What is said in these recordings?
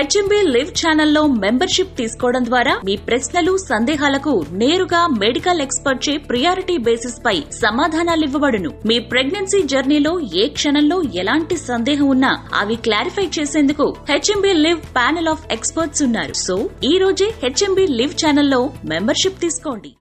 HMB live ఛానల్లో membership తీసుకోవడం ద్వారా మీ ప్రశ్నలు సందేహాలకు నేరుగా మెడికల్ ఎక్స్పర్ట్ చే ప్రియారిటీ బేసిస్ పై సమాధానాలివ్వబడును మీ ప్రెగ్నెన్సీ జర్నీలో ఏ క్షణంలో ఎలాంటి సందేహం ఉన్నా అవి క్లారిఫై చేసేందుకు HMB live panel of experts ఉన్నారు సో ఈ రోజే హెచ్ఎంబీ లివ్ ఛానల్లో మెంబర్షిప్ తీసుకోండి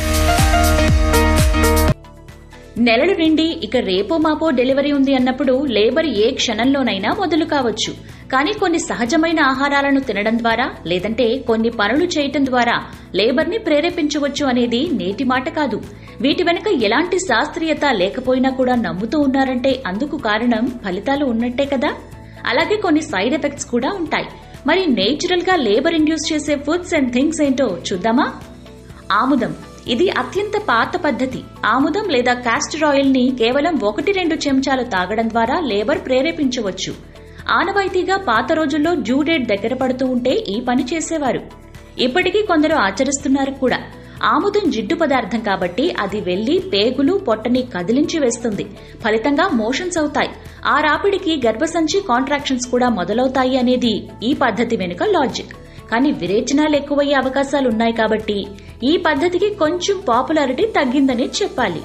నెలలు నిండి ఇక రేపో మాపో డెలివరీ ఉంది అన్నప్పుడు లేబర్ ఏ క్షణంలోనైనా మొదలు కావచ్చు కానీ కొన్ని సహజమైన ఆహారాలను తినడం ద్వారా లేదంటే కొన్ని పనులు చేయటం ద్వారా లేబర్ని ప్రేరేపించవచ్చు అనేది నేటి మాట కాదు వీటి వెనుక ఎలాంటి శాస్త్రీయత లేకపోయినా కూడా నమ్ముతూ ఉన్నారంటే అందుకు కారణం ఫలితాలు ఉన్నట్టే కదా అలాగే కొన్ని సైడ్ ఎఫెక్ట్స్ కూడా ఉంటాయి మరి నేచురల్ గా లేబర్ ఇండ్యూస్ చేసే ఫుడ్స్ అండ్ థింగ్స్ ఏంటో చూద్దామా ఆముదం ఇది అత్యంత పాత పద్ధతి ఆముదం లేదా కాస్టర్ ఆయిల్ ని కేవలం ఒకటి రెండు చెంచాలు తాగడం ద్వారా లేబర్ ప్రేరేపించవచ్చు ఆనవాయితీగా పాత రోజుల్లో డ్యూ డేట్ దగ్గర పడుతూ ఉంటే ఈ పని చేసేవారు ఇప్పటికీ కొందరు ఆచరిస్తున్నారు కూడా ఆముదం జిడ్డు పదార్థం కాబట్టి అది వెళ్లి పేగులు పొట్టని కదిలించి వేస్తుంది ఫలితంగా మోషన్స్ అవుతాయి ఆ రాపిడికి గర్భసంచి కాంట్రాక్షన్స్ కూడా మొదలవుతాయి అనేది ఈ పద్ధతి వెనుక లాజిక్ కానీ విరేచనాలు ఎక్కువయ్యే అవకాశాలున్నాయి కాబట్టి ఈ పద్ధతికి కొంచెం పాపులారిటీ తగ్గిందని చెప్పాలి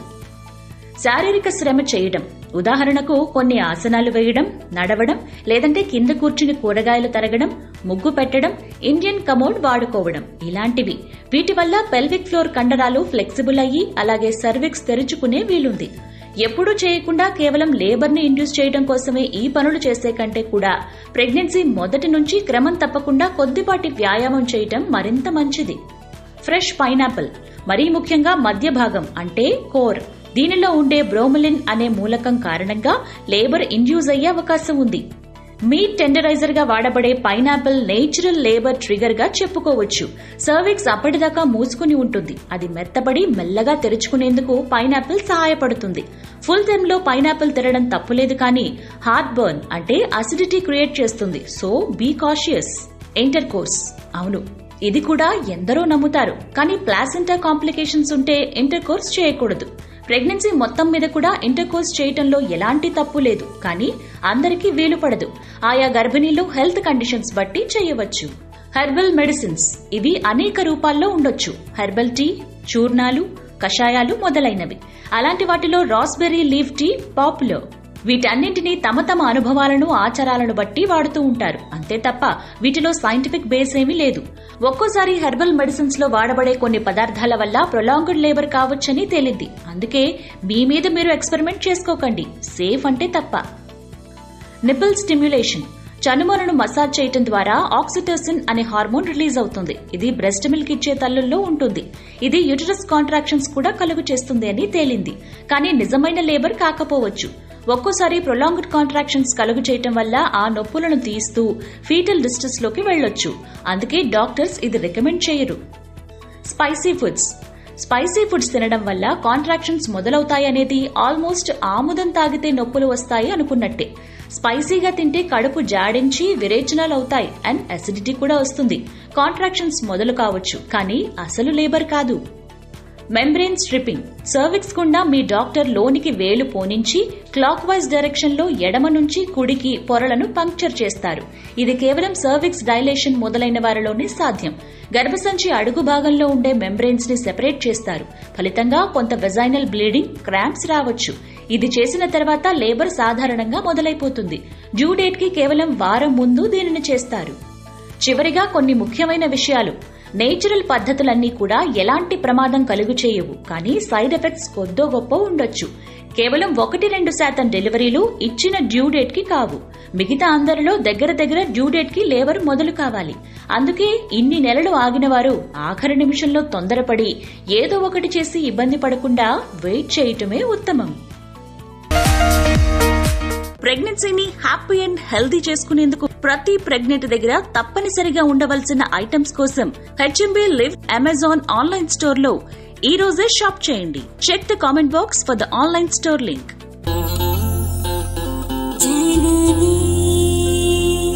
శారీరక శ్రమ చేయడం ఉదాహరణకు కొన్ని ఆసనాలు వేయడం నడవడం లేదంటే కింద కూర్చుని కూరగాయలు తరగడం ముగ్గు పెట్టడం ఇండియన్ కమోడ్ వాడుకోవడం ఇలాంటివి వీటి వల్ల పెల్విక్ ఫ్లోర్ కండరాలు ఫ్లెక్సిబుల్ అయ్యి అలాగే సర్విక్స్ తెరుచుకునే వీలుంది ఎప్పుడూ చేయకుండా కేవలం లేబర్ ని ఇండ్యూస్ చేయడం కోసమే ఈ పనులు చేసే కంటే కూడా ప్రెగ్నెన్సీ మొదటి నుంచి క్రమం తప్పకుండా కొద్దిపాటి వ్యాయామం చేయటం మరింత మంచిది ఫ్రెష్ పైనాపిల్ మరీ ముఖ్యంగా మధ్య భాగం అంటే కోర్ దీనిలో ఉండే బ్రోమలిన్ అనే మూలకం కారణంగా లేబర్ ఇండ్యూస్ అయ్యే అవకాశం ఉంది మీట్ టెండరైజర్ గా వాడబడే పైనాపిల్ నేచురల్ లేబర్ ట్రిగర్ గా చెప్పుకోవచ్చు సర్విక్స్ అప్పటిదాకా మూసుకుని ఉంటుంది అది మెత్తబడి మెల్లగా తెరుచుకునేందుకు పైనాపిల్ సహాయపడుతుంది ఫుల్ టైమ్ లో పైనాపిల్ తినడం తప్పులేదు కానీ హార్ట్ బర్న్ అంటే అసిడిటీ క్రియేట్ చేస్తుంది so be cautious intercourse అవును ఇది కూడా ఎందరో నమ్ముతారు కానీ ప్లాసెంటా కాంప్లికేషన్స్ ఉంటే ఇంటర్ కోర్స్ చేయకూడదు ప్రెగ్నెన్సీ మొత్తం మీద కూడా ఇంటర్ కోర్స్ చేయటంలో ఎలాంటి తప్పు లేదు కానీ అందరికీ వీలు పడదు ఆయా గర్భిణీలు హెల్త్ కండిషన్స్ బట్టి చేయవచ్చు హెర్బల్ మెడిసిన్స్ ఇవి అనేక రూపాల్లో ఉండొచ్చు హెర్బల్ టీ చూర్ణాలు కషాయాలు మొదలైనవి అలాంటి వాటిలో రాస్బెర్రీ లీఫ్ టీ పాపులర్ వీటన్నింటినీ తమ తమ అనుభవాలను ఆచారాలను బట్టి వాడుతూ ఉంటారు అంతే తప్ప వీటిలో సైంటిఫిక్ బేస్ ఏమీ లేదు ఒక్కోసారి హెర్బల్ మెడిసిన్స్ లో వాడబడే కొన్ని పదార్థాల వల్ల ప్రొలాంగ్డ్ లేబర్ కావచ్చని తేలింది అందుకే మీ మీద మీరు ఎక్స్పెరిమెంట్ చేసుకోకండి సేఫ్ అంటే తప్ప నిపుల్ స్టిమ్యులేషన్ చనుమలను మసాజ్ చేయటం ద్వారా ఆక్సిటోసిన్ అనే హార్మోన్ రిలీజ్ అవుతుంది ఇది బ్రెస్ట్ మిల్క్ ఇచ్చే తల్లుల్లో ఉంటుంది ఇది యూటరస్ కాంట్రాక్షన్స్ కూడా కలుగు చేస్తుంది అని తేలింది కానీ నిజమైన లేబర్ కాకపోవచ్చు ఒక్కోసారి ప్రొలాంగ్డ్ కాంట్రాక్షన్స్ కలుగు చేయటం వల్ల ఆ నొప్పులను తీస్తూ ఫీటల్ డిస్ట్రెస్ లోకి వెళ్లొచ్చు అందుకే డాక్టర్స్ ఇది రికమెండ్ చేయరు స్పైసీ ఫుడ్స్ స్పైసీ ఫుడ్స్ తినడం వల్ల కాంట్రాక్షన్స్ మొదలవుతాయనేది ఆల్మోస్ట్ ఆముదం తాగితే నొప్పులు వస్తాయి అనుకున్నట్టే స్పైసీగా తింటే కడుపు జాడించి విరేచనాలు అవుతాయి అండ్ అసిడిటీ కూడా వస్తుంది కాంట్రాక్షన్స్ మొదలు కావచ్చు కానీ అసలు లేబర్ కాదు మెంబ్రెయిన్ స్ట్రిప్పింగ్ సర్విక్స్ గుండా మీ డాక్టర్ లోనికి వేలు పోనించి క్లాక్ వైజ్ డైరెక్షన్ లో ఎడమ నుంచి కుడికి పొరలను పంక్చర్ చేస్తారు ఇది కేవలం సర్విక్స్ డైలేషన్ మొదలైన వారిలోనే సాధ్యం గర్భసంచి అడుగు భాగంలో ఉండే మెంబ్రెయిన్స్ ని సెపరేట్ చేస్తారు ఫలితంగా కొంత వెజైనల్ బ్లీడింగ్ క్రాంప్స్ రావచ్చు ఇది చేసిన తర్వాత లేబర్ సాధారణంగా మొదలైపోతుంది డ్యూ డేట్ కి కేవలం వారం ముందు దీనిని చేస్తారు చివరిగా కొన్ని ముఖ్యమైన విషయాలు నేచురల్ పద్ధతులన్నీ కూడా ఎలాంటి ప్రమాదం కలుగు చేయవు కానీ సైడ్ ఎఫెక్ట్స్ కొద్దో గొప్ప ఉండొచ్చు కేవలం ఒకటి రెండు శాతం డెలివరీలు ఇచ్చిన డ్యూ డేట్ కి కావు మిగతా అందరిలో దగ్గర దగ్గర డ్యూ డేట్ కి లేబర్ మొదలు కావాలి అందుకే ఇన్ని నెలలు ఆగిన వారు ఆఖరి నిమిషంలో తొందరపడి ఏదో ఒకటి చేసి ఇబ్బంది పడకుండా వెయిట్ చేయటమే ఉత్తమం ప్రెగ్నెన్సీని హ్యాపీ అండ్ హెల్దీ చేసుకునేందుకు ప్రతి ప్రెగ్నెంట్ దగ్గర తప్పనిసరిగా ఉండవలసిన ఐటమ్స్ కోసం HMB live Amazon online store లో ఈ రోజే షాప్ చేయండి check the comment box for the online store link Janani